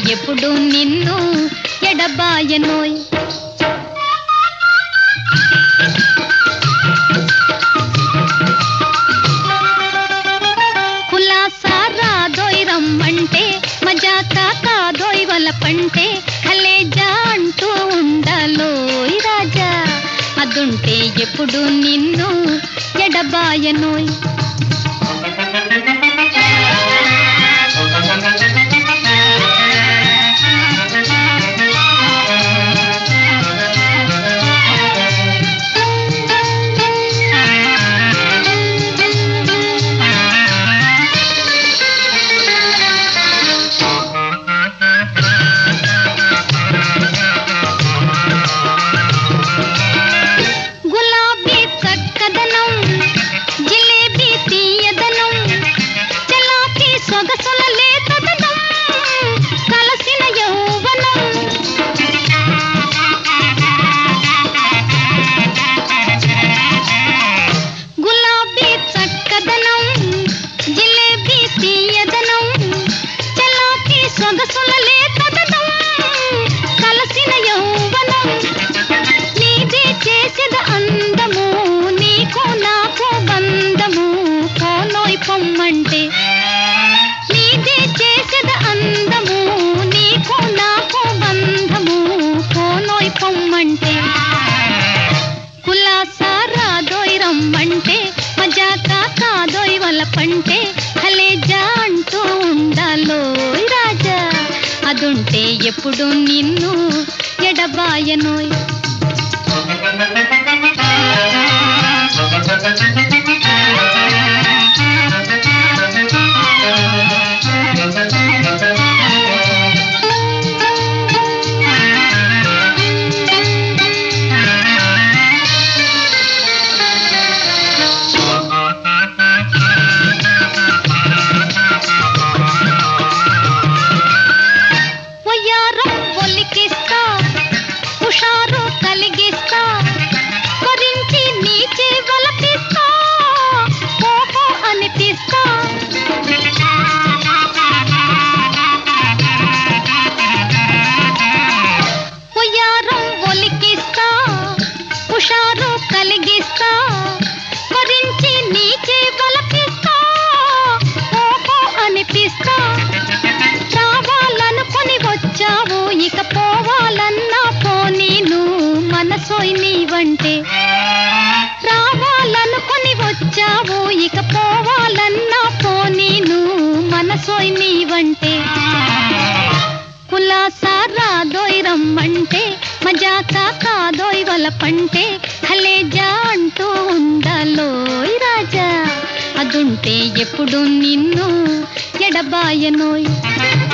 ఎప్పుడు నిన్ను ఎడబాయనోయ్ కులాసారా దోయ్ రమ్మంటే మజాకా కాదోయ్ వలపంటే కలేజా అంటూ ఉండాలోయ్ రాజా అదుంటే ఎప్పుడు నిన్ను ఎడబాయనోయ్ గులాబీ చక్కదనం జిలేబీ తీయదనం చలాకీ సొగసుల లేతదనం కలసిన యౌవనం గులాబీ చక్కదనం జిలేబీ తీయదనం చలాకీ సొగసుల లేతదనం కలసిన యౌవనం నీదే చేసేద అందము నీకు నాకు బంధము కోనోయ్ పొమ్మంటే నీదే చేసేద అందము నీకు నాకు బంధము కోనోయ్ పొమ్మంటే కులాసారా దోయ్ రమ్మంటే మజాకా కాదోయ్ వలపంటే కలేజా అంటూ ఉండాలోయ్ రాజా అదుంటే ఎప్పుడు నిన్ను ఎడబాయనోయ్ వయ్యారం ఒలికిస్తా హుషారు కలిగిస్తా వరించి నీచే వలపిస్తా ఓహో అనిపిస్తా వయ్యారం ఒలికిస్తా హుషారు కలిగిస్తా వరించి నీచే వలపిస్తా ఓహో అనిపిస్తా రావాలనుకొని వచ్చావు ఇక పోవాలన్నా పోనీను మనసోయ్ నీవంటే రావాలనుకొని వచ్చావు ఇక పోవాలన్నా పోనీను మనసోయ్ నీవంటే కులాసారా దోయ్ రమ్మంటే మజాకా కాదోయ్ వలపంటే కలేజా అంటూ ఉండాలోయ్ రాజా అదుంటే ఎప్పుడు నిన్ను ఎడబాయనోయ్